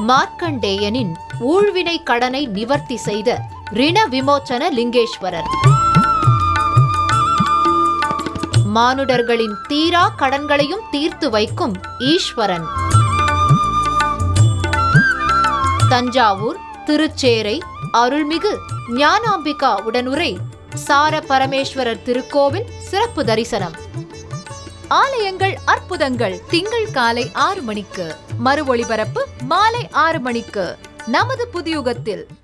மார்க்கண்டேயனின் ஊழ்வினை கடனை நிவர்த்தி செய்த ரிண விமோச்சன லிங்கேஸ்வரர் மானுடர்களின் தீரா கடன்களையும் தீர்த்து வைக்கும் ஈஸ்வரன் தஞ்சாவூர் திருச்சேரை அருள்மிகு ஞானாம்பிகா உடனுரை சார பரமேஸ்வரர் திருக்கோவில் சிறப்பு தரிசனம் ஆலயங்கள் அற்புதங்கள் திங்கள் காலை ஆறு மணிக்கு மறு ஒளிபரப்பு மாலை ஆறு மணிக்கு நமது புதியுகத்தில்